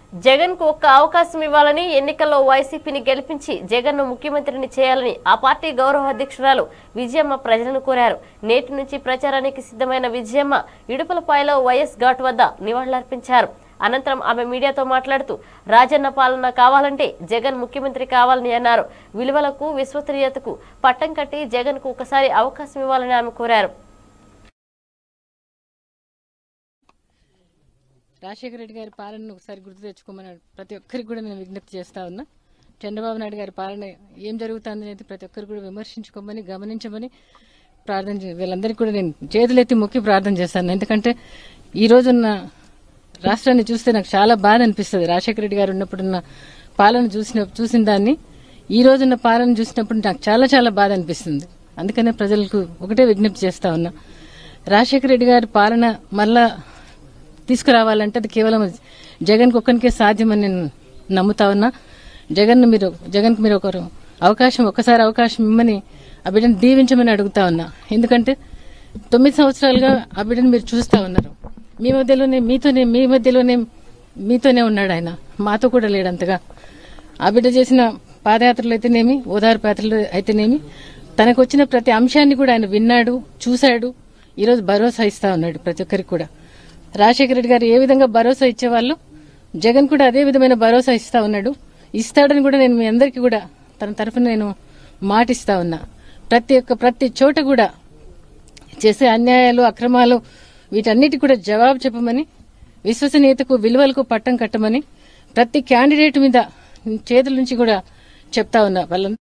జగన్ కు ఒక్క అవకాశం ఇవ్వాలని ఎన్నికల్లో వైసీపీని గెలిపించి జగన్ ను ముఖ్యమంత్రిని చేయాలని ఆ పార్టీ గౌరవ అధ్యక్షురాలు విజయమ్మ ప్రజలను కోరారు నేటి నుంచి ప్రచారానికి సిద్ధమైన విజయమ్మ ఇడుపులపాయలో వైఎస్ ఘాట్ వద్ద నివాళులర్పించారు అనంతరం ఆమె మీడియాతో మాట్లాడుతూ రాజన్న పాలన కావాలంటే జగన్ ముఖ్యమంత్రి కావాలని అన్నారు విలువలకు విశ్వసనీయతకు పట్టం కట్టి జగన్ కు ఒకసారి అవకాశం ఇవ్వాలని ఆమె కోరారు రాజశేఖర రెడ్డి గారి పాలనను ఒకసారి గుర్తు తెచ్చుకోమని ప్రతి ఒక్కరికి కూడా నేను విజ్ఞప్తి చేస్తా ఉన్నా చంద్రబాబు నాయుడు గారి పాలన ఏం జరుగుతుంది అనేది ప్రతి ఒక్కరు కూడా విమర్శించుకోమని గమనించమని ప్రార్థన చే- వీళ్ళందరికీ కూడా నేను చేతులెత్తి మొక్కి ప్రార్థన చేస్తాను ఎందుకంటే ఈ రోజున్న రాష్ట్రాన్ని చూస్తే నాకు చాలా బాధ అనిపిస్తుంది రాజశేఖర రెడ్డి గారు ఉన్నప్పుడున్న పాలన చూసిన చూసిన దాన్ని ఈ రోజున్న పాలన చూసినప్పుడు నాకు చాలా చాలా బాధ అనిపిస్తుంది అందుకనే ప్రజలకు ఒకటే విజ్ఞప్తి చేస్తా ఉన్నా రాజశేఖర రెడ్డి గారి పాలన మళ్ళా తీసుకురావాలంటే అది కేవలం జగన్ ఒక్కనికే సాధ్యమని నేను నమ్ముతా ఉన్నా జగన్ మీరు జగన్ మీరు ఒకరు అవకాశం ఒక్కసారి అవకాశం ఇమ్మని ఆ బిడ్డను దీవించమని అడుగుతా ఉన్నా ఎందుకంటే తొమ్మిది సంవత్సరాలుగా ఆ బిడ్డను మీరు చూస్తా ఉన్నారు మీ మధ్యలోనే మీతోనే మీ మధ్యలోనే మీతోనే ఉన్నాడు ఆయన మాతో కూడా లేడంతగా ఆ బిడ్డ చేసిన పాదయాత్రలు అయితేనేమి ఓదార్పు యాత్రలు అయితేనేమి తనకు వచ్చిన ప్రతి అంశాన్ని కూడా ఆయన విన్నాడు చూశాడు ఈరోజు భరోసా ఇస్తా ఉన్నాడు ప్రతి ఒక్కరికి కూడా రాజశేఖర రెడ్డి గారు ఏ విధంగా భరోసా ఇచ్చేవాళ్ళు జగన్ కూడా అదే విధమైన భరోసా ఇస్తా ఉన్నాడు ఇస్తాడని కూడా నేను మీ అందరికీ కూడా తన తరఫున నేను మాటిస్తా ఉన్నా ప్రతి ఒక్క ప్రతి చోట కూడా చేసే అన్యాయాలు అక్రమాలు వీటన్నిటి కూడా జవాబు చెప్పమని విశ్వసనీయతకు విలువలకు పట్టం కట్టమని ప్రతి క్యాండిడేట్ మీద చేతుల నుంచి కూడా చెప్తా ఉన్నా వాళ్ళ